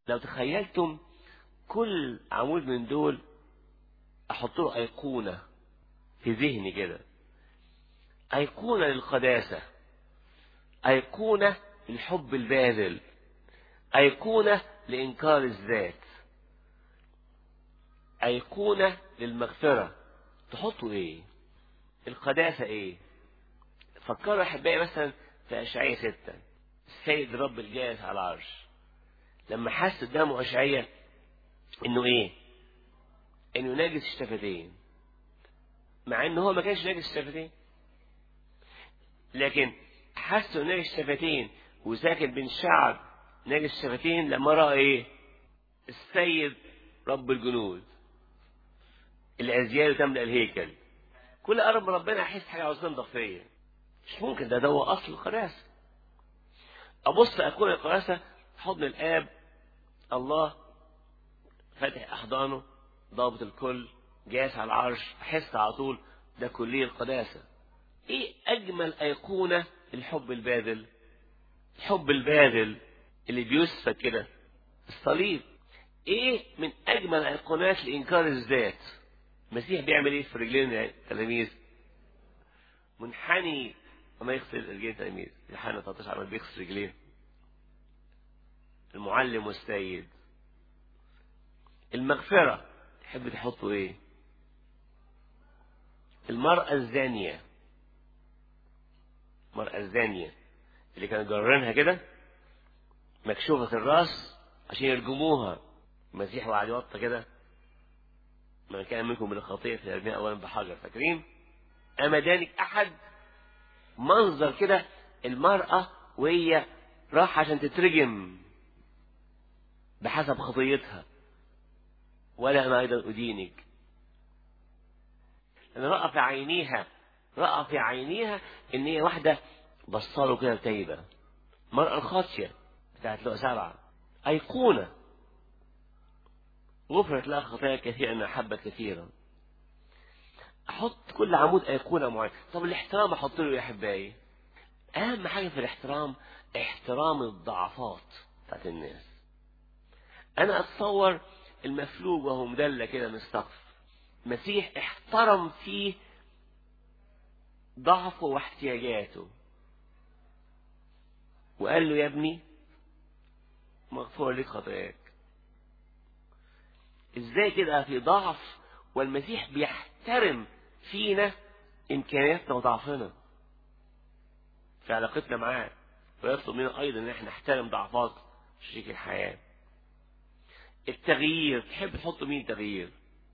لو تخيلتم كل عمود من دول احط له ايقونه في ذهني كده ايقونه للقداسه ايقونه للحب الباذل ايقونه لانكار الذات ايقونه للمغفره تحطوا ايه القداسه ايه فكروا احبائي مثلا في اشعياء ستة السيد رب الجالس على العرش لما حس قدامه اشعياء انه ايه انه ناجس الشفتين مع ان هو ما كانش ناجس الشفتين لكن حس انه ناجس الشفتين وساكن بين شعب ناجس الشفتين لما راى ايه السيد رب الجنود الازيال تملا الهيكل كل قرب من ربنا احس حاجه عاوز تنضف فيا مش ممكن ده ده هو اصل القداسه ابص اكون القداسه حضن الاب الله فاتح احضانه ضابط الكل جالس على العرش احس على طول ده كلية القداسة ايه اجمل ايقونة الحب الباذل الحب الباذل اللي بيسفك كده الصليب ايه من اجمل ايقونات لانكار الذات المسيح بيعمل ايه في رجلين التلاميذ منحني وما يغسل رجلين التلاميذ يوحنا 13 عمل بيغسل رجلين المعلم والسيد المغفرة تحب تحطوا ايه المرأة الزانية المرأة الزانية اللي كانوا جرانها كده مكشوفة الراس عشان يرجموها المسيح وقعد يوطى كده من كان منكم من الخطيئة فيرميها أولا بحجر فاكرين أما دانك أحد منظر كده المرأة وهي راح عشان تترجم بحسب خطيتها ولا أنا أيضا أدينك أنا رأى في عينيها رأى في عينيها إن هي واحدة بصاله كده تايبة مرأة الخاطية بتاعت لقى سبعة أيقونة غفرت لها خطايا كثيرة أنها حبت كثيرا أحط كل عمود أيقونة معينة طب الاحترام أحط له يا أحبائي أهم حاجة في الاحترام احترام الضعفات بتاعت الناس أنا أتصور المفلوج وهو مدلى كده من السقف المسيح احترم فيه ضعفه واحتياجاته وقال له يا ابني مغفور لك خطاياك ازاي كده في ضعف والمسيح بيحترم فينا امكانياتنا وضعفنا في علاقتنا معاه ويطلب منا ايضا ان احنا نحترم ضعفات شريك الحياه التغيير تحب تحط مين تغيير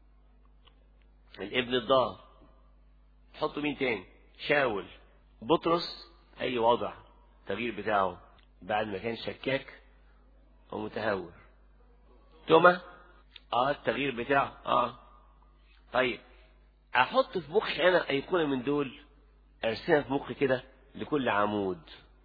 الابن الضال تحط مين تاني شاول بطرس اي وضع التغيير بتاعه بعد ما كان شكاك ومتهور توما اه التغيير بتاعه اه طيب احط في مخي انا ايقونه من دول ارسمها في مخي كده لكل عمود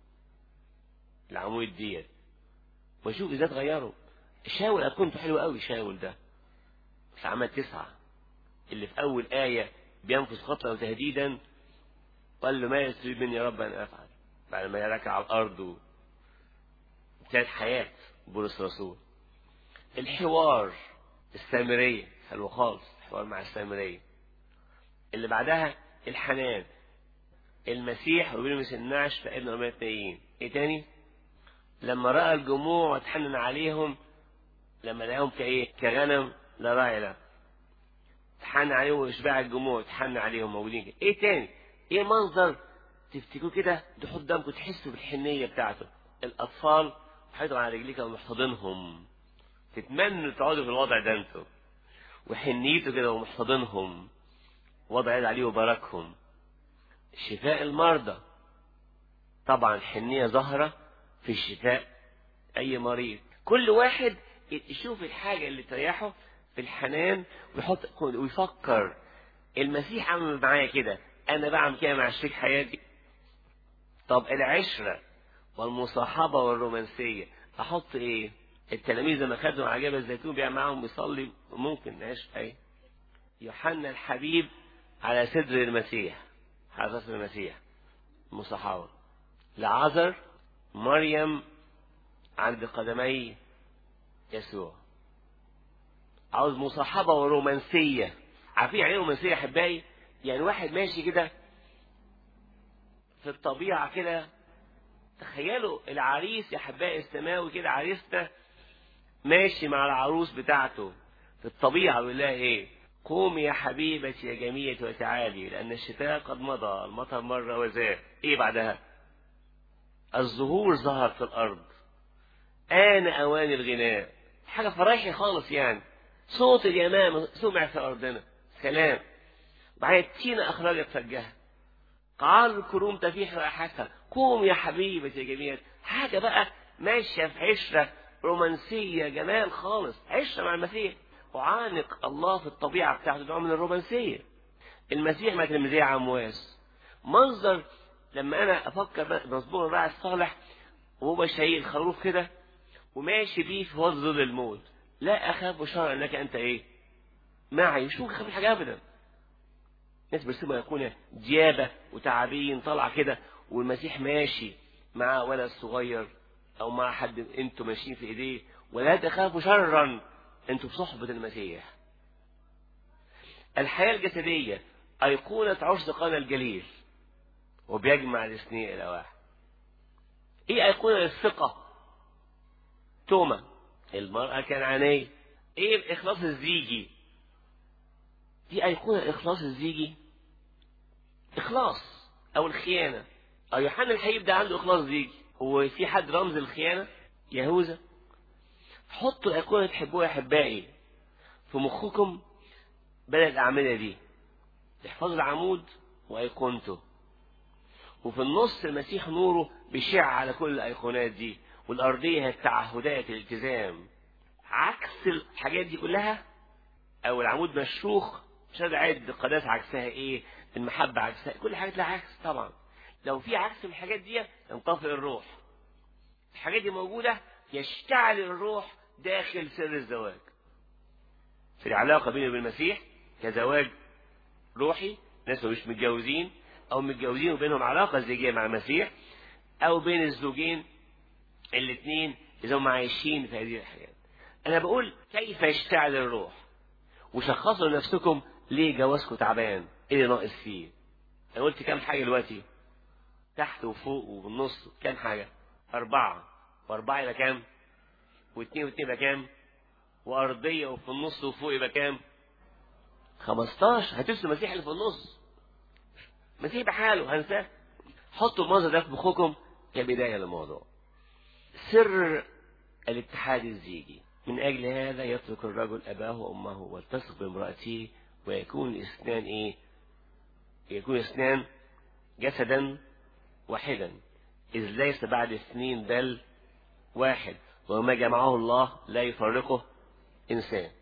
العمود ديت واشوف ازاي اتغيروا شاول اكونته حلو قوي شاول ده في عمل تسعة اللي في اول آية بينفذ خطا وتهديدا قال له ما يسري مني يا رب ان افعل بعد ما يركع على الارض و... ابتدت حياة بولس الرسول الحوار السامرية حلو خالص الحوار مع السامرية اللي بعدها الحنان المسيح وبيلمس النعش فإن رمية تنين ايه تاني لما رأى الجموع واتحنن عليهم لما لقاهم كايه كغنم لا راعي له تحن عليهم واشباع الجموع تحن عليهم موجودين كده. ايه تاني ايه منظر تفتكروا كده تحط قدامكم تحسوا بالحنيه بتاعته الاطفال حيطوا على رجليك ومحتضنهم تتمنوا تقعدوا في الوضع ده انتوا وحنيته كده ومحتضنهم وضع يد عليه وباركهم شفاء المرضى طبعا الحنيه ظاهره في شفاء اي مريض كل واحد يشوف الحاجه اللي تريحه في الحنان ويحط ويفكر المسيح عمل معايا كده انا بعمل كده مع شريك حياتي طب العشره والمصاحبه والرومانسيه احط ايه التلاميذ لما خدوا على جبل الزيتون بيعمل معاهم بيصلي ممكن نعيش ايه يوحنا الحبيب على صدر المسيح على صدر المسيح مصاحبه لعذر مريم عند قدمي يسوع عاوز مصاحبة ورومانسية عارفين يعني ايه رومانسية يا أحبائي؟ يعني واحد ماشي كده في الطبيعة كده تخيلوا العريس يا أحبائي السماوي كده عريسنا ماشي مع العروس بتاعته في الطبيعة بيقول لها إيه؟ قومي يا حبيبتي يا جميلة وتعالي لأن الشتاء قد مضى المطر مرة وزاد إيه بعدها؟ الزهور ظهر في الأرض آن أوان الغناء حاجة فرايحي خالص يعني صوت اليمامة سمع في أرضنا سلام بعدين التينة أخرجت فجها قعار الكروم تفيح رائحتها قوم يا حبيبتي يا جميل حاجة بقى ماشية في عشرة رومانسية جمال خالص عشرة مع المسيح وعانق الله في الطبيعة بتاعته نوع من الرومانسية المسيح ما كان زي عمواس منظر لما أنا أفكر مزمور الراعي الصالح وهو شايل خروف كده وماشي بيه في وسط ظل الموت لا أخاف شر أنك أنت إيه معي مش ممكن أخاف حاجة أبدا ناس بيرسموا يكون ديابة وتعابين طالعة كده والمسيح ماشي مع ولد صغير أو مع حد أنتوا ماشيين في إيديه ولا تخافوا شرا أنتوا في صحبة المسيح الحياة الجسدية أيقونة عرس قانا الجليل وبيجمع الاثنين إلى واحد إيه أيقونة الثقة توما المرأة كنعانية إيه الإخلاص الزيجي دي أيقونة الإخلاص الزيجي إخلاص أو الخيانة أو يوحنا الحبيب ده عنده إخلاص زيجي هو في حد رمز الخيانة يهوذا حطوا الأيقونة تحبوها يا أحبائي في مخكم بدل الأعمدة دي تحفظوا العمود وأيقونته وفي النص المسيح نوره بيشع على كل الأيقونات دي والأرضية هي التعهدات الالتزام عكس الحاجات دي كلها أو العمود مشروخ مش قادر أعد القداسة عكسها إيه المحبة عكسها كل حاجة لها عكس طبعا لو في عكس في الحاجات دي ينطفئ الروح الحاجات دي موجودة يشتعل الروح داخل سر الزواج في العلاقة بينه وبين المسيح كزواج روحي ناس مش متجوزين أو متجوزين وبينهم علاقة زوجية مع المسيح أو بين الزوجين الاثنين إذا هم عايشين في هذه الحياة أنا بقول كيف يشتعل الروح وشخصوا لنفسكم ليه جوازكم تعبان ايه اللي ناقص فيه انا قلت كام حاجه دلوقتي تحت وفوق وبالنص كام حاجه اربعه واربعه يبقى كام واثنين واثنين يبقى كام وارضيه وفي النص وفوق يبقى كام 15 هتنسوا المسيح اللي في النص المسيح بحاله هنساه حطوا المنظر ده في مخكم كبدايه للموضوع سر الاتحاد الزيجي من أجل هذا يترك الرجل أباه وأمه والتصق بامرأته ويكون الاثنان إيه؟ يكون اثنان جسدا واحدا إذ ليس بعد اثنين بل واحد وما جمعه الله لا يفرقه إنسان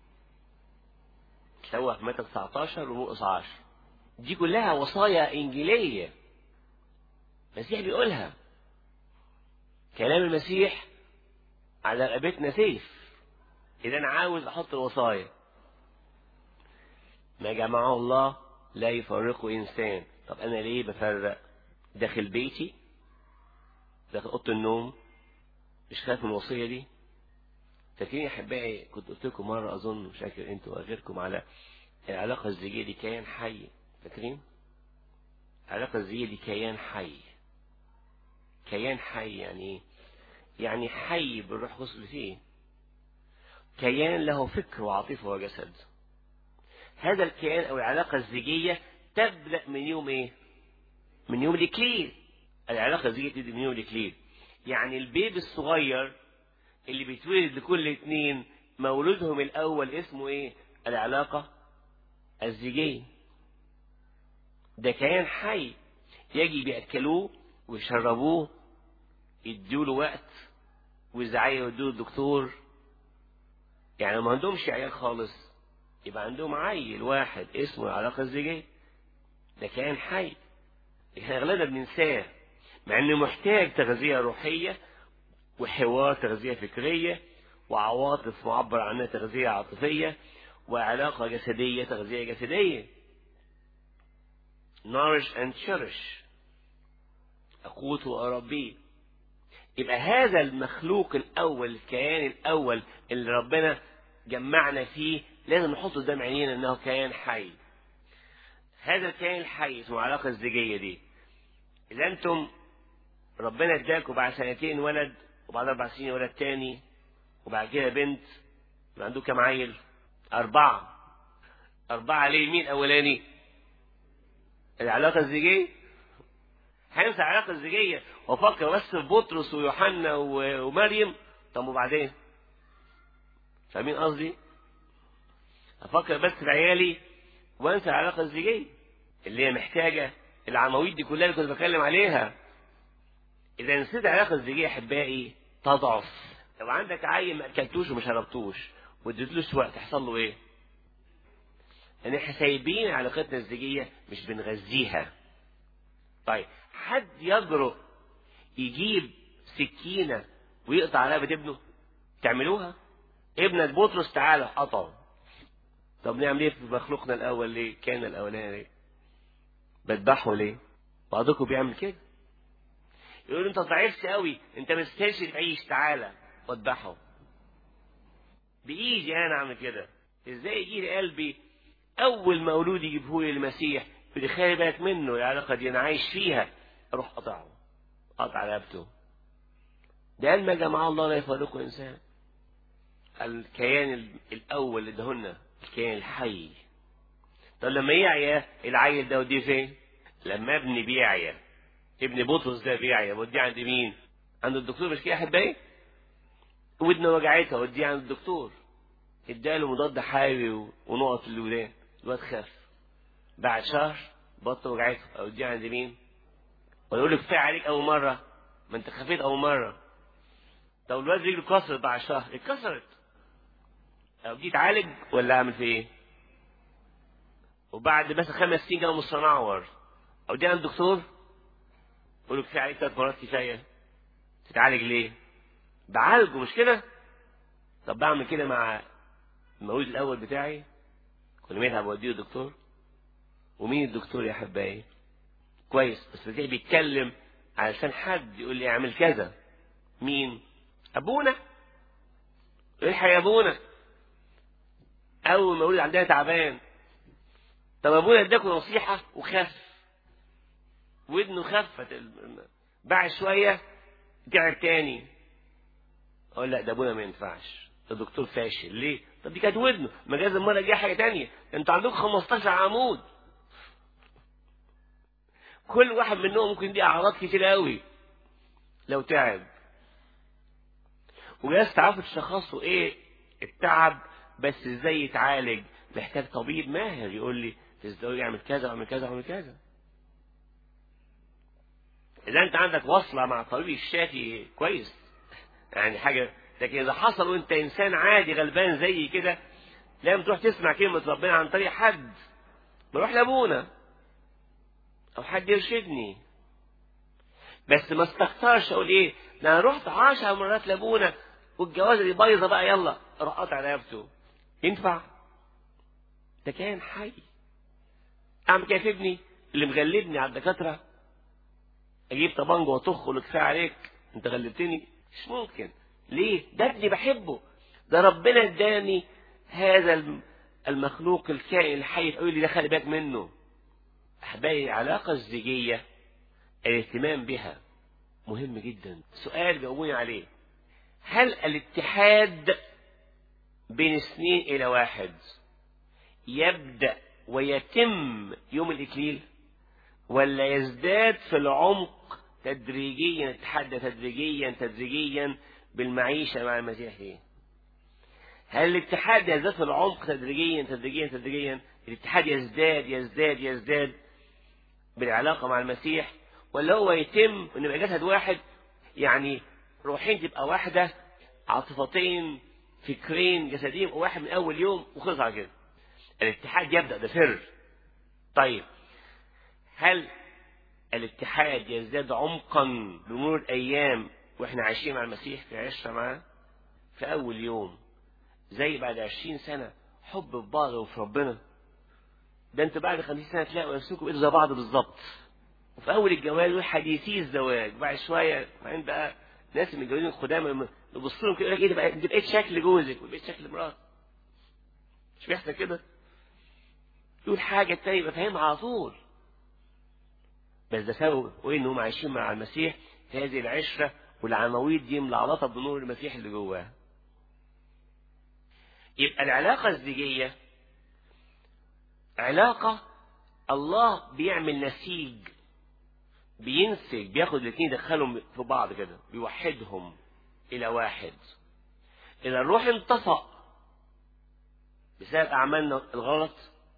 سوى في متى 19 ومرقس 10 دي كلها وصايا إنجيلية المسيح بيقولها كلام المسيح على رقبتنا سيف إذا أنا عاوز أحط الوصايا ما جمعه الله لا يفرقه إنسان طب أنا ليه بفرق داخل بيتي داخل أوضة النوم مش خايف من الوصية دي فاكرين يا أحبائي كنت قلت لكم مرة أظن مش فاكر أنتوا وغيركم على العلاقة الزوجية دي كيان حي فاكرين؟ العلاقة الزوجية دي كيان حي كيان حي يعني إيه؟ يعني حي بالروح القدس فيه كيان له فكر وعاطفة وجسد هذا الكيان أو العلاقة الزيجية تبدأ من يوم إيه؟ من يوم الإكليل العلاقة الزيجية تبدأ من يوم الإكليل يعني البيبي الصغير اللي بيتولد لكل اتنين مولودهم الأول اسمه إيه؟ العلاقة الزيجية ده كيان حي يجي بيأكلوه ويشربوه يدوله وقت وإزاي يودوه الدكتور يعني ما عندهمش عيال خالص يبقى عندهم عيل واحد اسمه العلاقة الزوجية ده كائن حي احنا اغلبنا بننساه مع انه محتاج تغذية روحية وحوار تغذية فكرية وعواطف معبر عنها تغذية عاطفية وعلاقة جسدية تغذية جسدية nourish and cherish أقوت وأربيه يبقى هذا المخلوق الأول الكيان الأول اللي ربنا جمعنا فيه لازم نحط قدام عينينا انه كيان حي هذا الكيان الحي اسمه العلاقة الزيجية دي إذا أنتم ربنا اداكوا بعد سنتين ولد وبعد أربع سنين ولد تاني وبعد كده بنت يبقى عنده كام عيل؟ أربعة أربعة ليه مين أولاني؟ العلاقة الزيجية هنسى العلاقة الزيجية وأفكر بس في بطرس ويوحنا ومريم طب وبعدين؟ فاهمين قصدي؟ أفكر بس في عيالي وأنسى العلاقة الزيجية اللي هي محتاجة العواميد دي كلها اللي كنت بتكلم عليها إذا نسيت العلاقة الزيجية أحبائي تضعف لو عندك عيل ما أكلتوش وما شربتوش واديتلوش وقت يحصل له إيه؟ ان احنا سايبين علاقتنا الزوجيه مش بنغذيها طيب حد يجرؤ يجيب سكينه ويقطع عليها بيت ابنه تعملوها ابنك بطرس تعالى قطعه طب نعمل ايه في مخلوقنا الاول ليه كان الاولاني ليه بذبحه ليه بعضكم بيعمل كده يقول انت ضعيفت قوي انت ما تستاهلش تعيش تعالى واذبحه بايدي انا اعمل كده ازاي يجي لي قلبي اول مولود يجيبه لي المسيح يقول لي خلي بالك منه العلاقه دي انا عايش فيها اروح قطعه قطع رقبته ده قال ما جمع الله لا يفارقه انسان الكيان الاول اللي دهنا الكيان الحي طب لما يعيا العيل ده وديه فين لما ابني بيعيا ابن بطرس ده بيعيا وديه عند مين عند الدكتور مش كده يا احبائي ودنه وجعتها وديه عند الدكتور اداله مضاد حيوي ونقط الودان الواد خف بعد شهر بطل وجعته اوديه عند مين ولا يقول له كفايه عليك اول مره ما انت خفيت اول مره طب الواد رجله اتكسرت بعد شهر اتكسرت اوديه يتعالج ولا اعمل فيه ايه وبعد مثلا خمس سنين جاله مستنعور اوديه عند الدكتور يقول له كفايه عليك ثلاث مرات كفايه تتعالج ليه بعالجه مش كده طب بعمل كده مع المولود الاول بتاعي كل ما يتعب اوديه الدكتور ومين الدكتور يا حبايبي كويس بس بتلاقيه بيتكلم علشان حد يقول لي اعمل كذا مين ابونا الحق يا ابونا اول ما اقول عندها تعبان طب ابونا اداكوا نصيحه وخف ودنه خفت بعد شويه تعب تاني اقول لا ده ابونا ما ينفعش ده دكتور فاشل ليه طب دي كانت ودنه ما جاز المره الجايه حاجه تانية انتوا عندكم 15 عمود كل واحد منهم ممكن دي اعراض كتير قوي لو تعب وجاز تعرفوا تشخصوا ايه التعب بس ازاي يتعالج محتاج طبيب ماهر يقول لي ازاي يعمل كذا واعمل كذا واعمل كذا اذا انت عندك وصله مع الطبيب الشافي كويس يعني حاجه لكن اذا حصل وانت انسان عادي غلبان زي كده لازم تروح تسمع كلمه ربنا عن طريق حد بروح لابونا او حد يرشدني بس ما استكترش اقول ايه ده انا رحت عشر مرات لابونا والجوازه دي بايظه بقى يلا اروح قاطع رقبته ينفع ده كان حي اعمل كده في ابني اللي مغلبني على الدكاتره اجيب طبنجه واطخ له كفايه عليك انت غلبتني مش ممكن ليه ده ابني بحبه ده ربنا اداني هذا المخلوق الكائن الحي يقول لي ده خلي بالك منه احبائي العلاقه الزيجيه الاهتمام بها مهم جدا سؤال جاوبوني عليه هل الاتحاد بين اثنين الى واحد يبدا ويتم يوم الاكليل ولا يزداد في العمق تدريجيا يتحدى تدريجيا تدريجيا بالمعيشة مع المسيح ايه هل الاتحاد يزداد في العمق تدريجيا تدريجيا تدريجيا الاتحاد يزداد يزداد يزداد بالعلاقة مع المسيح ولا هو يتم ان يبقى جسد واحد يعني روحين تبقى واحدة عاطفتين فكرين جسدين واحد من اول يوم وخلص على كده الاتحاد يبدأ ده سر طيب هل الاتحاد يزداد عمقا بمرور الايام واحنا عايشين مع المسيح في عشرة معاه في اول يوم زي بعد عشرين سنة حب في بعض وفي ربنا ده انت بعد خمسين سنة تلاقوا نفسكم بقيتوا زي بعض بالظبط وفي اول الجواز حديثي الزواج بعد شوية بعدين بقى ناس المتجوزين القدامى لما نبص لهم كده يقول لك ايه ده بقى- انت بقيت شكل جوزك وبقيت شكل مراتك مش بيحصل كده يقول حاجة التاني يبقى فاهمها على طول بس ده سبب وإنهم عايشين مع المسيح في هذه العشرة والعناويد دي ملعلطة بنور المسيح اللي جواه يبقى العلاقة الزيجية علاقة الله بيعمل نسيج بينسج بياخد الاثنين يدخلهم في بعض كده بيوحدهم إلى واحد إذا الروح انطفأ بسبب أعمالنا الغلط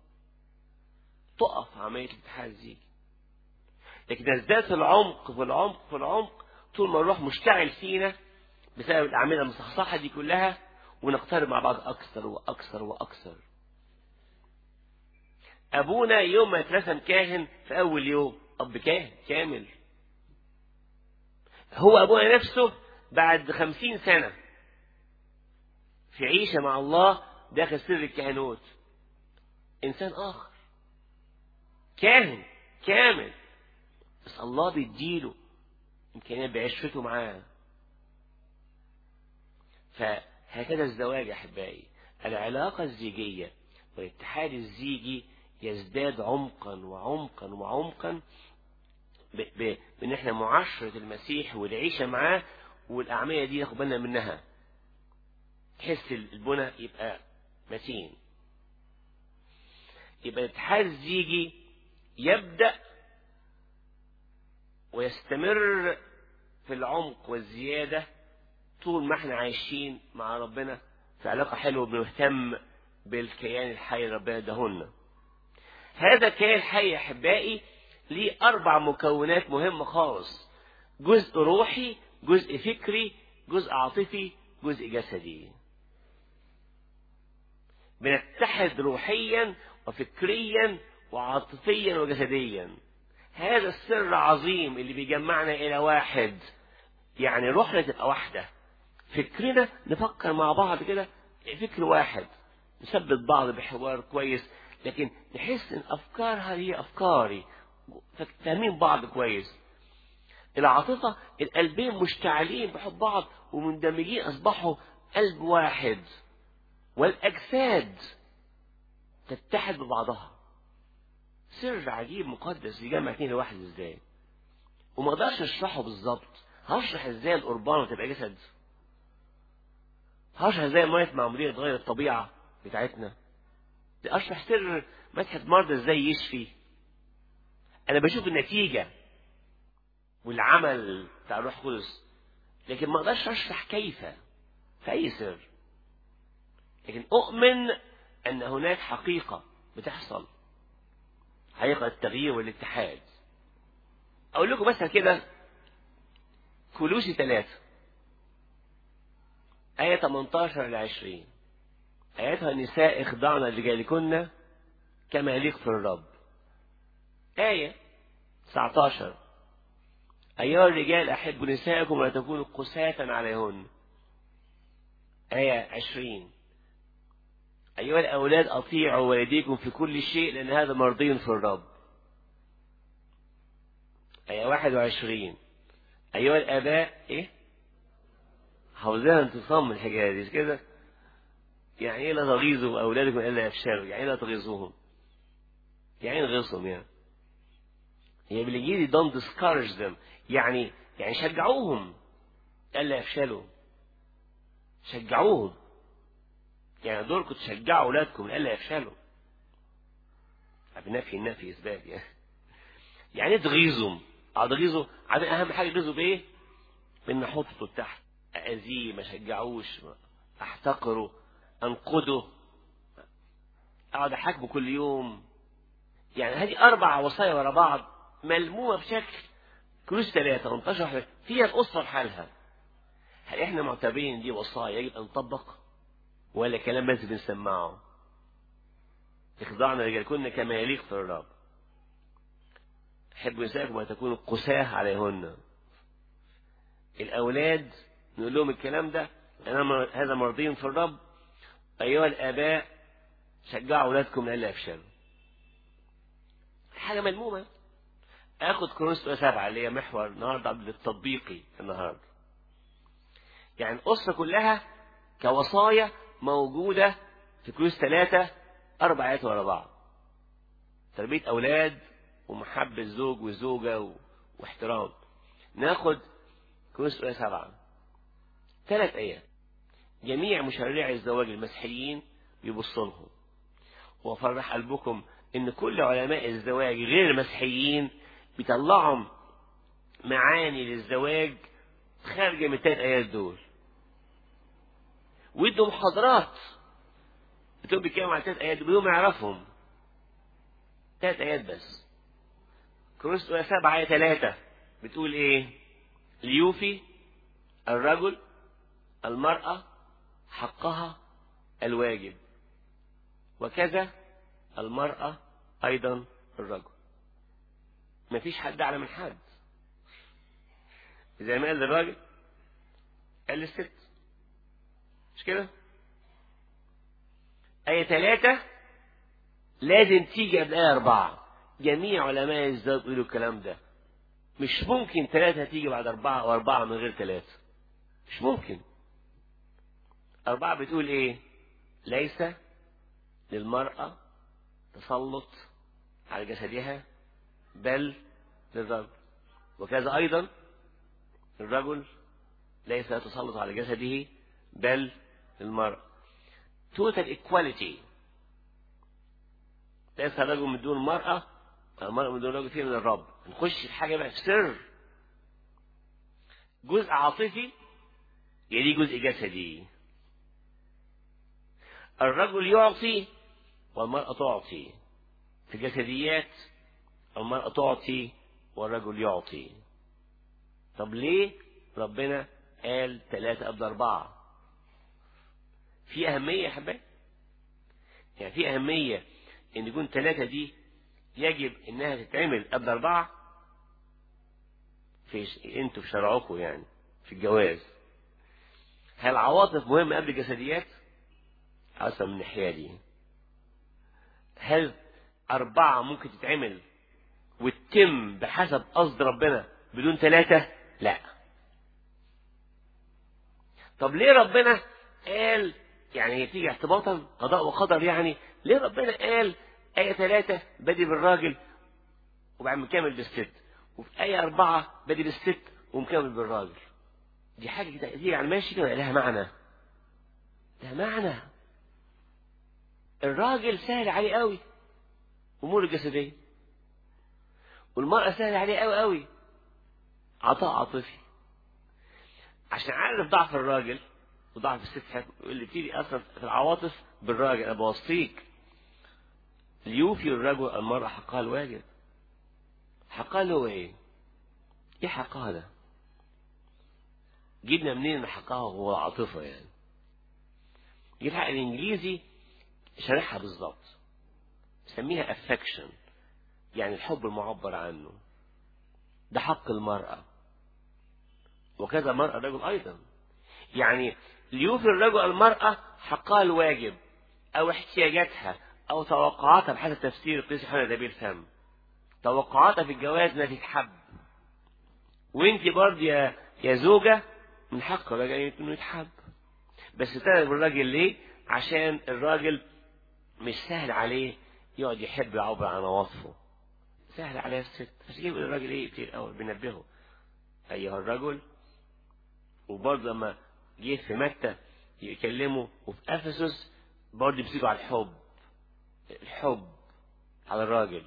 تقف عملية الاتحاد الزيجي لكن تزداد في العمق في العمق في العمق طول ما الروح مشتعل فينا بسبب الأعمدة المصحصحة دي كلها ونقترب مع بعض أكثر وأكثر وأكثر أبونا يوم ما اترسم كاهن في أول يوم أب كاهن كامل هو أبونا نفسه بعد خمسين سنة في عيشة مع الله داخل سر الكهنوت إنسان آخر كاهن كامل بس الله بيديله إمكانيات بعشرته معاه فهكذا الزواج يا أحبائي العلاقة الزيجية والاتحاد الزيجي يزداد عمقا وعمقا وعمقا ب- ب- بان احنا معاشرة المسيح والعيشة معاه والأعمية دي ناخد بالنا منها تحس البنى يبقى متين يبقى الاتحاد الزيجي يبدأ ويستمر في العمق والزيادة طول ما احنا عايشين مع ربنا في علاقة حلوة بنهتم بالكيان الحي اللي ربنا اداهولنا هذا الكيان الحي يا احبائي ليه اربع مكونات مهمة خالص جزء روحي جزء فكري جزء عاطفي جزء جسدي بنتحد روحيا وفكريا وعاطفيا وجسديا هذا السر عظيم اللي بيجمعنا الى واحد يعني روحنا تبقى واحده فكرنا نفكر مع بعض كده فكر واحد نثبت بعض بحوار كويس لكن نحس ان افكارها هي افكاري فاهمين بعض كويس العاطفه القلبين مشتعلين بحب بعض ومندمجين اصبحوا قلب واحد والاجساد تتحد ببعضها سر عجيب مقدس يجمع اتنين لواحد ازاي وما اقدرش اشرحه بالظبط هشرح ازاي القربان تبقى جسد هشرح ازاي الميه معموليه تغير الطبيعه بتاعتنا اشرح سر مسحه مرضى ازاي يشفي انا بشوف النتيجه والعمل بتاع الروح القدس لكن ما اقدرش اشرح كيف في اي سر لكن اؤمن ان هناك حقيقه بتحصل حقيقه التغيير والاتحاد اقول لكم مثلا كده كلوسي ثلاثة آية 18 ل 20 أيتها النساء اخضعن لرجالكن كما يليق في الرب آية 19 أيها الرجال أحبوا نساءكم ولا تكونوا قساة عليهن آية 20 أيها الأولاد أطيعوا والديكم في كل شيء لأن هذا مرضي في الرب آية 21 أيها الآباء إيه؟ حافظين انتصام الحكاية دي كده يعني إيه لا تغيظوا أولادكم إلا يفشلوا يعني إيه لا تغيظوهم يعني إيه نغيظهم يعني هي بالإنجليزي don't discourage them يعني يعني شجعوهم ألا يفشلوا شجعوهم يعني دوركم تشجعوا أولادكم ألا يفشلوا بنفي النفي إثبات يعني يعني إيه تغيظهم أتغيظوا عارفين أهم حاجة يغيظوا بإيه؟ بإن أحطه تحت أذيه ما شجعوش أحتقره أنقده أقعد أحاكمه كل يوم يعني هذه أربع وصايا ورا بعض ملمومة بشكل كلوس ثلاثة 18 واحدة فيها الأسرة بحالها هل إحنا معتبرين دي وصايا يجب أن نطبق ولا كلام بس بنسمعه اخضعنا رجالكن كما يليق في الرب حبوا نسائكم ولا تكونوا قساة عليهن الأولاد نقول لهم الكلام ده أنا هذا مرضي في الرب أيها الآباء شجعوا أولادكم لألا يفشلوا حاجة ملمومة آخد كورنثوس سبعة اللي هي محور النهاردة للتطبيقي النهاردة يعني الأسرة كلها كوصايا موجودة في كروس ثلاثة أربع آيات ورا بعض تربية أولاد ومحبة الزوج والزوجة و... واحترام ناخد كروس أولى سبعة ثلاث آيات جميع مشرعي الزواج المسيحيين بيبصوا لهم وفرح قلبكم ان كل علماء الزواج غير المسيحيين بيطلعوا معاني للزواج خارجه من الثلاث ايات دول ويدوا محاضرات بتقول بيتكلموا على الثلاث ايات بدون ما يعرفهم ثلاث ايات بس كروس سبعة آية ثلاثة بتقول ايه ليوفي الرجل المرأة حقها الواجب وكذا المرأة أيضا الرجل ما فيش حد أعلى من حد زي ما قال للراجل قال للست مش كده آية ثلاثة لازم تيجي قبل آية أربعة جميع علماء الزواج بيقولوا الكلام ده مش ممكن ثلاثة تيجي بعد أربعة وأربعة من غير ثلاثة مش ممكن أربعة بتقول إيه ليس للمرأة تسلط على جسدها بل للرجل وكذا أيضا الرجل ليس يتسلط على جسده بل للمرأة total equality ليس الرجل من دون المرأة المرأة من دون الرجل فيه من الرب نخش في حاجة بقى في سر جزء عاطفي يليه جزء جسدي الرجل يعطي والمرأة تعطي في الجسديات المرأة تعطي والرجل يعطي طب ليه ربنا قال ثلاثة قبل أربعة في أهمية يا حبايبي يعني في أهمية إن يكون ثلاثة دي يجب إنها تتعمل قبل أربعة في أنتوا في شرعكم يعني في الجواز هل العواطف مهمة قبل الجسديات؟ أصلا من الناحية دي هل أربعة ممكن تتعمل وتتم بحسب قصد ربنا بدون ثلاثة؟ لا. طب ليه ربنا قال يعني هي تيجي اعتباطا قضاء وقدر يعني ليه ربنا قال آية ثلاثة بدي بالراجل وبعد مكمل بالست وفي آية أربعة بدي بالست ومكمل بالراجل دي حاجة كده دي يعني ماشي كده لها معنى لها معنى الراجل سهل عليه قوي امور الجسديه والمراه سهل عليه قوي قوي عطاء عاطفي عشان عارف ضعف الراجل وضعف الست اللي بتيجي اصلا في العواطف بالراجل انا بوصيك ليوفي الرجل المرأة حقها الواجب حقها له ايه؟ ايه حقها ده؟ جبنا منين ان حقها هو العاطفة يعني؟ جيب حق الانجليزي شارحها بالظبط سميها affection يعني الحب المعبر عنه ده حق المرأة وكذا المرأة الرجل أيضا يعني ليوفي الرجل المرأة حقها الواجب أو احتياجاتها أو توقعاتها بحسب تفسير القيس يوحنا نبيل فم توقعاتها في الجواز إنها تتحب وأنت برضه يا يا زوجة من حق الراجل إنه يتحب بس تلعب الراجل ليه؟ عشان الراجل مش سهل عليه يقعد يحب يعبر عن عواطفه سهل عليه الست عشان كده الراجل ايه كتير قوي بينبهه ايها الرجل وبرضه لما جه في متى يكلمه وفي افسس برضه يمسكوا على الحب الحب على الراجل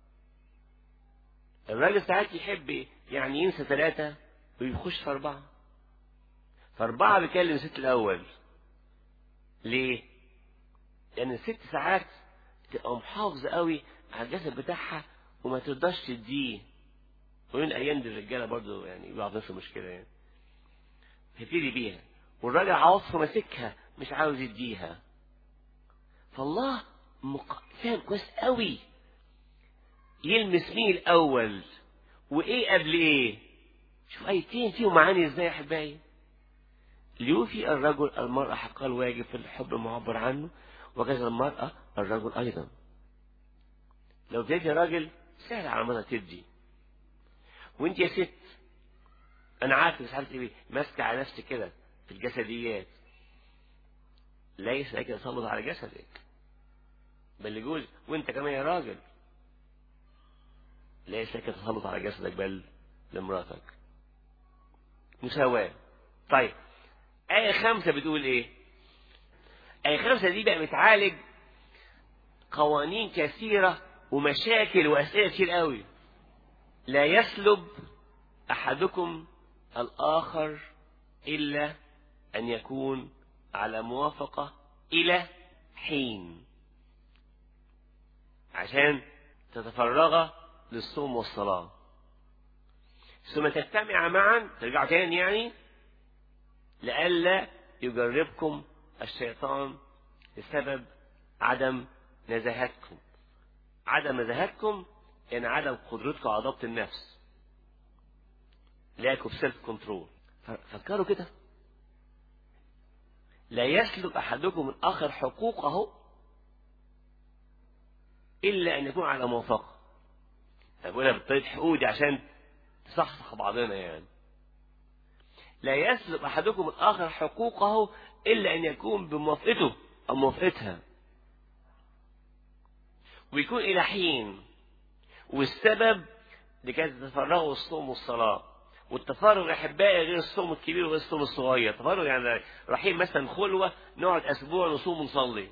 الراجل ساعات يحب يعني ينسى ثلاثة ويخش في أربعة فأربعة بيكلم الست الأول ليه؟ لأن الست ساعات تبقى محافظة قوي على الجسد بتاعها وما ترضاش تديه ومن أيام دي الرجالة برضه يعني بعض نفس المشكلة يعني تبتدي بيها والراجل عواطفه ماسكها مش عاوز يديها فالله مق... فاهم كويس قوي يلمس مين الأول وإيه قبل إيه شوف آيتين فيهم معاني إزاي يا أحبائي ليوفي الرجل المرأة حقها الواجب في الحب المعبر عنه وكذا المرأة الرجل أيضا لو اديتي راجل سهل على مرة تدي وانت يا ست انا عارف مش عارف ايه ماسكه على نفسك كده في الجسديات ليس لك تسلط على جسدك بل يجوز وانت كمان يا راجل ليس لك تسلط على جسدك بل لمراتك مساواة طيب آية خمسة بتقول إيه؟ آية خمسة دي بقى بتعالج قوانين كثيرة ومشاكل وأسئلة كتير قوي لا يسلب أحدكم الآخر إلا أن يكون على موافقة إلى حين عشان تتفرغ للصوم والصلاة ثم تجتمع معا ترجعوا تاني يعني لئلا يجربكم الشيطان بسبب عدم نزاهتكم عدم نزاهتكم يعني عدم قدرتكم على ضبط النفس lack of self control فكروا كده لا يسلب أحدكم الآخر حقوقه إلا أن يكون على موافقة بقولها بطريقة حقوق دي عشان تصحصح بعضنا يعني لا يسلب أحدكم الآخر حقوقه إلا أن يكون بموافقته أو موافقتها ويكون إلى حين والسبب لكي تتفرغوا الصوم والصلاة والتفرغ يا أحبائي غير الصوم الكبير وغير الصوم الصغير تفرغ يعني رايحين مثلا خلوة نقعد أسبوع نصوم ونصلي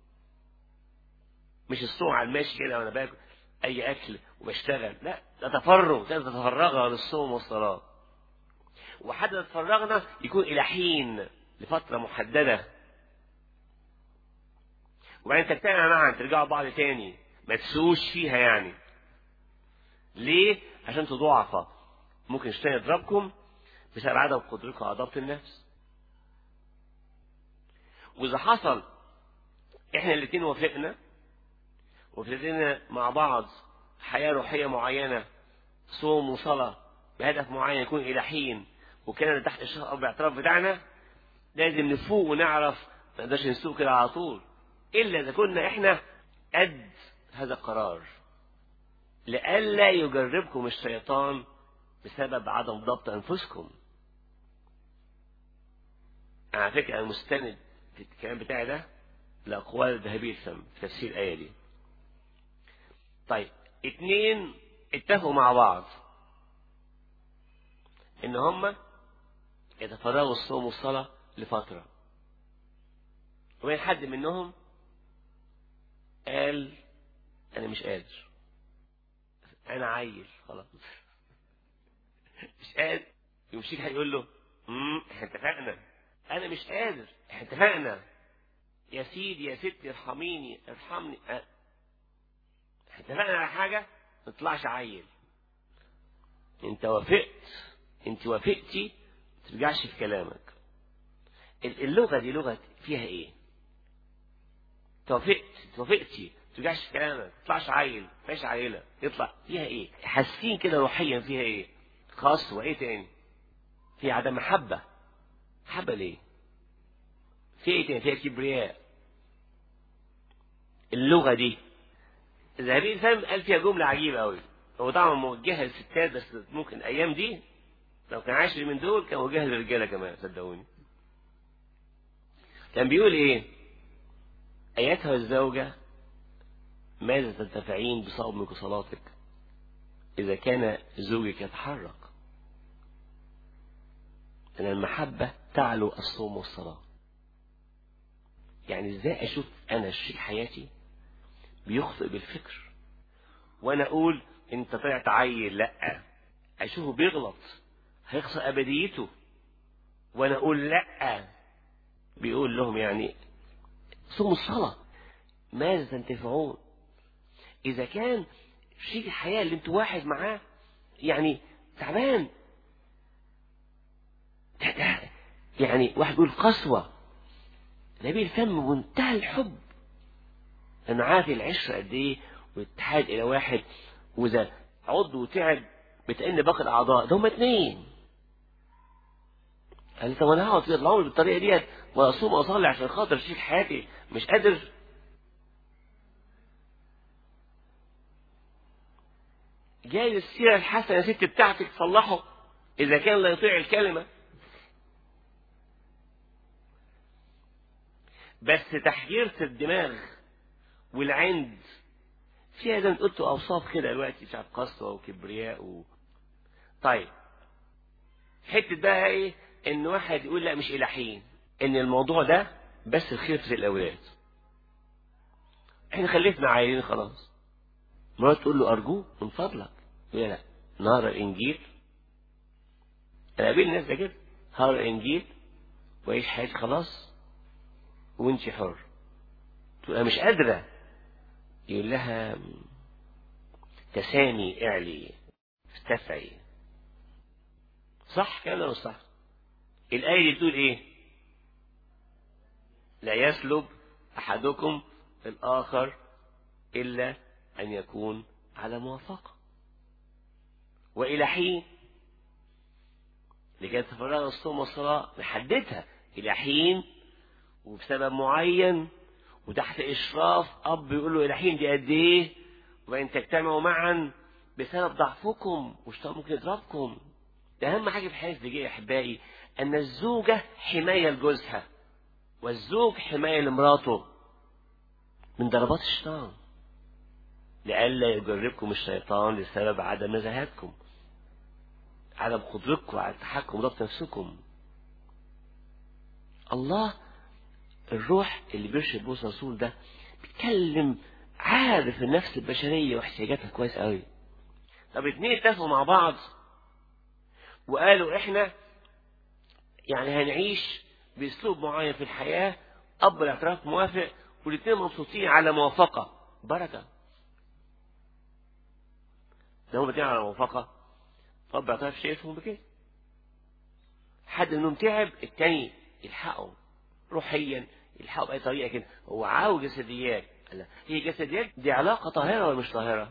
مش الصوم على الماشي كده وأنا باكل أي أكل وبشتغل لا ده تفرغ لازم تتفرغها للصوم والصلاة وحتى تفرغنا يكون إلى حين لفترة محددة وبعدين تجتمع معا ترجعوا بعض تاني ما تسوش فيها يعني ليه؟ عشان تضعفى ممكن الشيطان يضربكم بسبب عدم قدرتكم على ضبط النفس وإذا حصل إحنا الاتنين وافقنا وابتدينا مع بعض حياة روحية معينة صوم وصلاة بهدف معين يكون إلى حين وكان تحت الشهر باعتراف بتاعنا لازم نفوق ونعرف ما نقدرش نسوق كده على طول إلا إذا كنا إحنا قد هذا القرار لئلا يجربكم الشيطان بسبب عدم ضبط أنفسكم على فكرة أنا مستند في الكلام بتاعي ده لأقوال الذهبي الفم في تفسير الآية دي طيب اتنين اتفقوا مع بعض ان هم يتفرغوا الصوم والصلاة لفترة وبين حد منهم قال انا مش قادر انا عيل خلاص مش قادر يمشيك هيقول له امم احنا اتفقنا انا مش قادر احنا اتفقنا يا سيدي يا ستي ارحميني ارحمني أه. اتفقنا على حاجة ما تطلعش عيل انت وافقت انت وافقتي ما ترجعش في كلامك اللغة دي لغة فيها ايه توافقت توافقتي ما ترجعش في كلامك ما تطلعش عيل ما فيهاش عيلة يطلع فيها ايه حاسين كده روحيا فيها ايه خاص وايه تاني في عدم محبة محبة ليه في ايه تاني فيها كبرياء اللغة دي الذهبي الفهم قال فيها جملة عجيبة أوي هو طبعا موجهة للستات بس ممكن الأيام دي لو كان عايش من دول كان موجهة للرجالة كمان صدقوني كان بيقول إيه أيتها الزوجة ماذا تنتفعين بصومك وصلاتك إذا كان زوجك يتحرك أن المحبة تعلو الصوم والصلاة يعني إزاي أشوف أنا شريك حياتي بيخطئ بالفكر وانا اقول انت طلعت عيل لا اشوفه بيغلط هيخسر ابديته وانا اقول لا بيقول لهم يعني صوموا الصلاة ماذا تنتفعون اذا كان شيء الحياة اللي انتوا واحد معاه يعني تعبان ده ده يعني واحد يقول قسوة نبي الفم منتهى الحب انا عارف العشره قد ايه والاتحاد الى واحد واذا عضو تعب بتقل باقي الاعضاء ده هم اتنين قال لي طب انا هقعد طول عمري بالطريقه ديت واصوم واصلي عشان خاطر شيك حياتي مش قادر جاي السيره الحسنه يا ست بتاعتك تصلحه اذا كان لا يطيع الكلمه بس تحجيرة الدماغ والعند فيها زي ما قلت اوصاف كده دلوقتي مش عارف قسوه وكبرياء و... طيب حته بقى ايه ان واحد يقول لا مش الى حين ان الموضوع ده بس الخير الاولاد احنا خلفنا عيلين خلاص مرات تقول له ارجوك من فضلك يقول لا نهار الانجيل انا قابلت ناس ده كده نهار الانجيل وعيش حياتي خلاص وانت حر تقول انا مش قادره يقول لها تسامي اعلي ارتفعي صح كلام ولا مش صح الآية دي بتقول ايه لا يسلب أحدكم الآخر إلا أن يكون على موافقة وإلى حين لكي تفرغ الصوم والصلاة نحددها إلى حين وبسبب معين وتحت إشراف أب يقول له إلى حين دي قد إيه وبعدين تجتمعوا معا بسبب ضعفكم والشيطان ممكن يضربكم ده أهم حاجة في الحياة الزوجية يا أحبائي أن الزوجة حماية لجوزها والزوج حماية لمراته من ضربات الشيطان لئلا يجربكم الشيطان لسبب عدم نزاهتكم عدم قدرتكم على التحكم ضبط نفسكم الله الروح اللي بيرشد بوس رسول ده بيتكلم عارف النفس البشرية واحتياجاتها كويس قوي طب اتنين اتفقوا مع بعض وقالوا احنا يعني هنعيش باسلوب معين في الحياة اب الاعتراف موافق والاتنين مبسوطين على موافقة بركة ده هم على موافقة اب الاعتراف شايفهم بكده حد منهم تعب التاني يلحقه روحيا يلحقه بأي طريقة كده هو عاوز جسديات لا هي جسديات دي علاقة طاهرة ولا مش طاهرة؟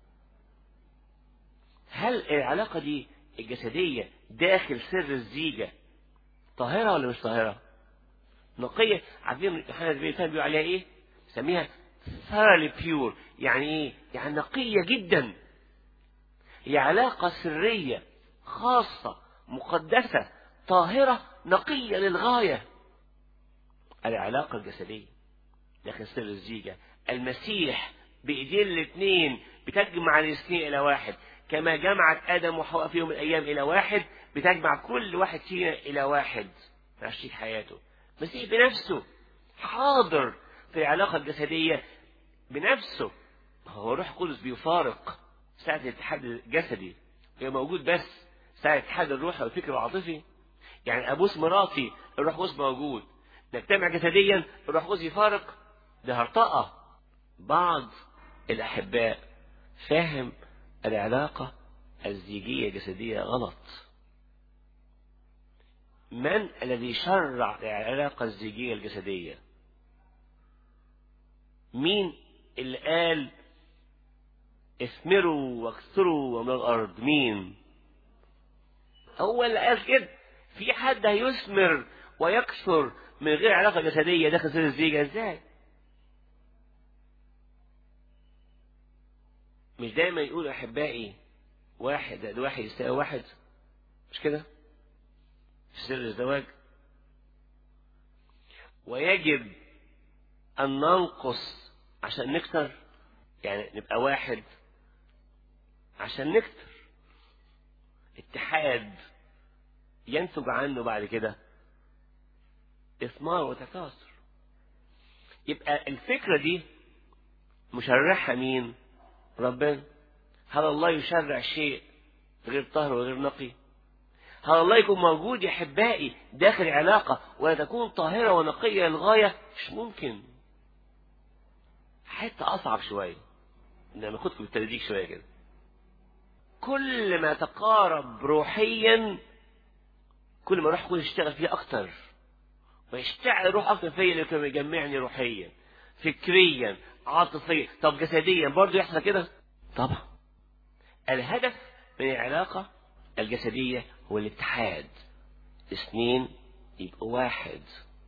هل العلاقة دي الجسدية داخل سر الزيجة طاهرة ولا مش طاهرة؟ نقية عارفين يوحنا بن بيقول عليها ايه؟ سميها thoroughly pure يعني ايه؟ يعني نقية جدا هي علاقة سرية خاصة مقدسة طاهرة نقية للغاية العلاقة الجسدية داخل سر الزيجة المسيح بإيدين الاثنين بتجمع الاثنين إلى واحد كما جمعت آدم وحواء في يوم من الأيام إلى واحد بتجمع كل واحد فينا إلى واحد مع شريك حياته المسيح بنفسه حاضر في العلاقة الجسدية بنفسه هو روح القدس بيفارق ساعة الاتحاد الجسدي هي موجود بس ساعة اتحاد الروح والفكر العاطفي يعني أبوس مراتي الروح القدس موجود نجتمع جسديا الروح القدس يفارق ده هرطقة بعض الأحباء فاهم العلاقة الزيجية الجسدية غلط من الذي شرع العلاقة الزيجية الجسدية مين اللي قال اثمروا واكثروا من الأرض مين هو اللي قال كده في حد هيثمر ويكثر من غير علاقة جسدية داخل سر الزيجة ازاي مش دايما يقول أحبائي واحد زائد واحد يساوي واحد مش كده في سر الزواج ويجب أن ننقص عشان نكتر يعني نبقى واحد عشان نكتر اتحاد ينتج عنه بعد كده إثمار وتكاثر يبقى الفكرة دي مشرحها مين ربنا هل الله يشرع شيء غير طاهر وغير نقي هل الله يكون موجود يا احبائي داخل علاقة ولا تكون طاهرة ونقية للغاية مش ممكن حتى أصعب شوية إنما خدكم بالتدريج شوية كده كل ما تقارب روحيا كل ما روح يكون يشتغل فيها أكتر ويشتعل روح أكتر فيا اللي كان يجمعني روحيا فكريا عاطفيا طب جسديا برضه يحصل كده طبعا الهدف من العلاقة الجسدية هو الاتحاد اثنين يبقوا واحد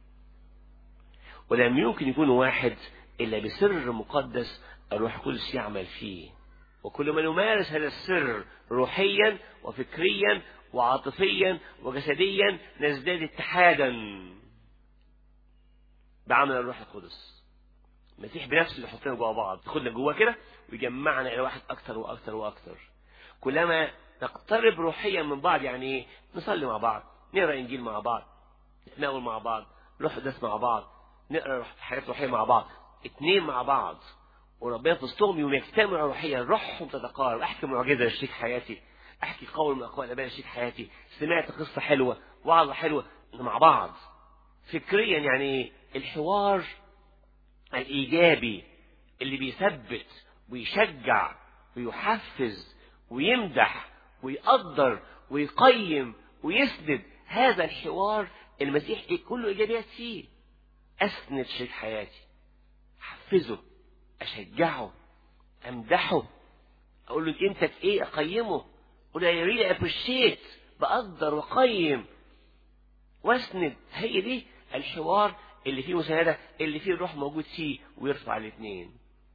ولم يمكن يكونوا واحد إلا بسر مقدس الروح القدس يعمل فيه وكل من يمارس هذا السر روحيا وفكريا وعاطفيا وجسديا نزداد اتحادا بعمل الروح القدس المسيح بنفسه اللي يحطنا جوا بعض ياخدنا جوا كده ويجمعنا الى واحد اكتر واكتر واكتر كلما نقترب روحيا من بعض يعني ايه نصلي مع بعض نقرا انجيل مع بعض نتناول مع بعض نروح قداس مع بعض نقرا حاجات روحيه مع بعض اتنين مع بعض وربنا في وسطهم يوم يجتمعوا روحيا روحهم تتقارب احكي معجزه لشريك حياتي احكي قول من اقوال الاباء لشريك حياتي سمعت قصه حلوه وعظه حلوه مع بعض فكريا يعني الحوار الايجابي اللي بيثبت ويشجع ويحفز ويمدح ويقدر ويقيم ويسند هذا الحوار المسيح كله ايجابيات فيه اسند شريك حياتي احفزه اشجعه امدحه اقول له انت في ايه اقيمه اقول له يا ريلي ابريشيت بقدر واقيم واسند هي دي الحوار اللي فيه مساندة اللي فيه الروح موجود فيه ويرفع الاثنين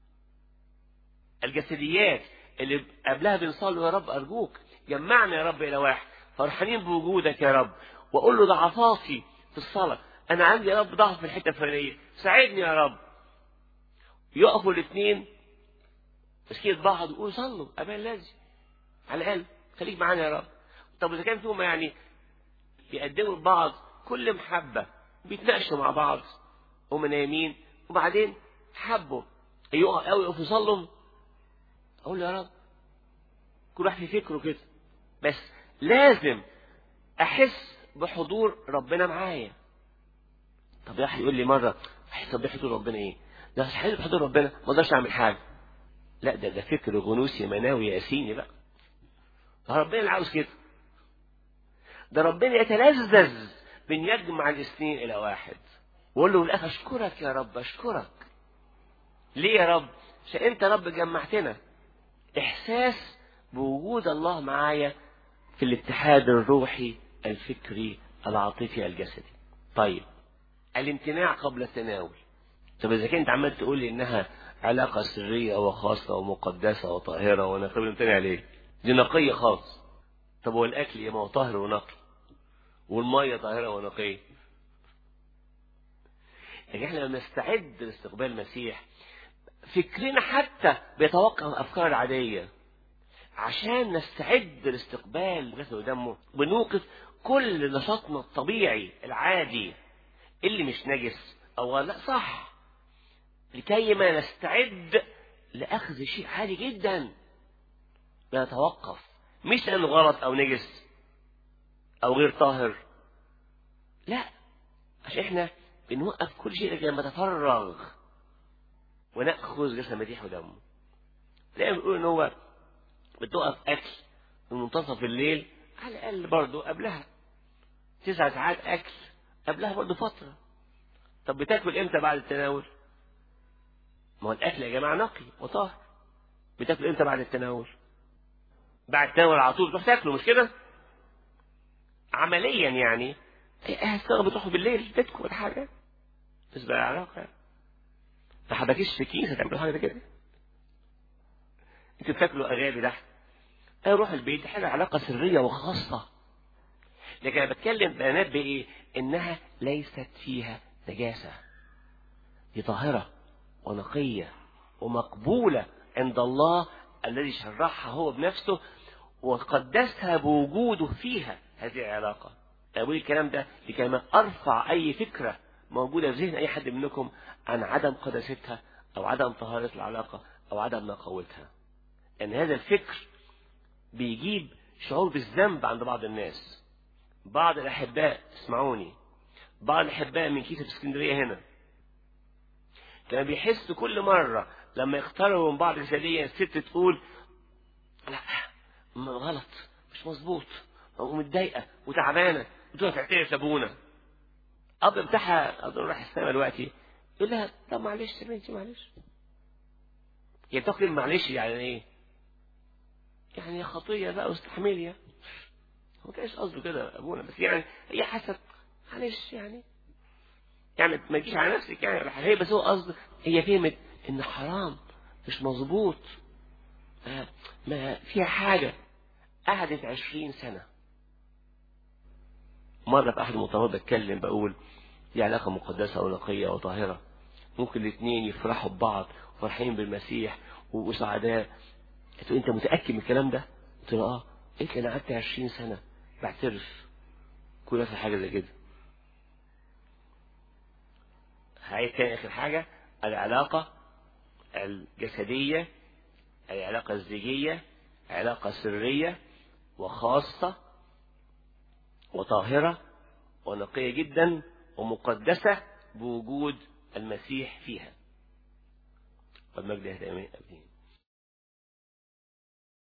الجسديات اللي قبلها بنصلي يا رب أرجوك جمعنا يا رب إلى واحد فرحانين بوجودك يا رب وأقول له ضعفاتي في الصلاة أنا عندي يا رب ضعف في الحتة الفلانية ساعدني يا رب يقفوا الاثنين مسكين بعض ويقولوا صلوا أمان لازم على الأقل خليك معانا يا رب طب إذا كان فيهم يعني بيقدموا لبعض كل محبة بيتناقشوا مع بعض هم نايمين وبعدين حبوا يقع قوي يقفوا يصلوا اقول له يا رب كل واحد في فكره كده بس لازم احس بحضور ربنا معايا طب واحد يقول لي مره طب ده حضور ربنا ايه ده حلو بحضور ربنا ما اقدرش اعمل حاجه لا ده ده فكر غنوسي مناوي ياسيني بقى ربنا اللي عاوز كده ده ربنا يتلذذ بن يجمع الاثنين الى واحد وقول له بالاخر اشكرك يا رب اشكرك ليه يا رب عشان انت يا رب جمعتنا احساس بوجود الله معايا في الاتحاد الروحي الفكري العاطفي الجسدي طيب الامتناع قبل التناول طب اذا كنت عمال تقول لي انها علاقة سرية وخاصة ومقدسة وطاهرة وانا طب امتنع ليه؟ دي نقية خالص طب هو الاكل يا ما هو طاهر ونقي والمية طاهرة ونقية لكن احنا لما نستعد لاستقبال المسيح فكرنا حتى بيتوقف الافكار العادية عشان نستعد لاستقبال جسده ودمه بنوقف كل نشاطنا الطبيعي العادي اللي مش نجس او لا صح لكي ما نستعد لاخذ شيء عالي جدا بنتوقف مش لانه غلط او نجس او غير طاهر لا عشان احنا بنوقف كل شيء لكي نتفرغ وناخذ جسد مديح ودمه دايما بيقولوا ان هو بتوقف اكل في منتصف الليل على الاقل برضه قبلها تسع ساعات اكل قبلها برضه فتره طب بتاكل امتى بعد التناول ما هو الاكل يا جماعه نقي وطاهر بتاكل امتى بعد التناول بعد التناول على طول تروح تاكله مش كده عمليا يعني هتستغرب بتروحوا بالليل بيتكم ولا حاجه بس بقى علاقه ما حبكيش في كيس هتعملوا حاجه كده انتوا بتاكلوا اغاني ده انا اروح البيت دي حاجه علاقه سريه وخاصه لكن انا بتكلم بيانات بايه انها ليست فيها نجاسه دي طاهره ونقيه ومقبوله عند الله الذي شرعها هو بنفسه وقدسها بوجوده فيها هذه العلاقة أقول الكلام ده لكي ما أرفع أي فكرة موجودة في ذهن أي حد منكم عن عدم قداستها أو عدم طهارة العلاقة أو عدم نقاوتها أن هذا الفكر بيجيب شعور بالذنب عند بعض الناس بعض الأحباء اسمعوني بعض الأحباء من كيسة اسكندرية هنا كان بيحس كل مرة لما يقتربوا من بعض جسديا الست تقول لا غلط مش مظبوط ومتضايقه وتعبانه وتقول تعترف لابونا اب بتاعها اظن راح السما دلوقتي يقول لها طب معلش يا بنتي معلش هي بتاخد معلش يعني ايه؟ يعني خطيه بقى واستحملي هو كانش قصده كده ابونا بس يعني هي حست معلش يعني يعني ما تجيش على نفسك يعني ولا حاجه هي بس هو قصد هي فهمت ان حرام مش مظبوط ما فيها حاجه قعدت عشرين سنه مرة في أحد المؤتمرات بتكلم بقول دي علاقة مقدسة ونقية وطاهرة ممكن الاثنين يفرحوا ببعض وفرحين بالمسيح وسعداء قلت له انت متأكد من الكلام ده قلت له اه قلت لي انا قعدت 20 سنة بعترف كل نفس حاجة زي كده هعيد تاني اخر حاجة العلاقة الجسدية العلاقة الزيجية علاقة سرية وخاصة وطاهرة ونقية جدا ومقدسة بوجود المسيح فيها والمجد يهدى أمين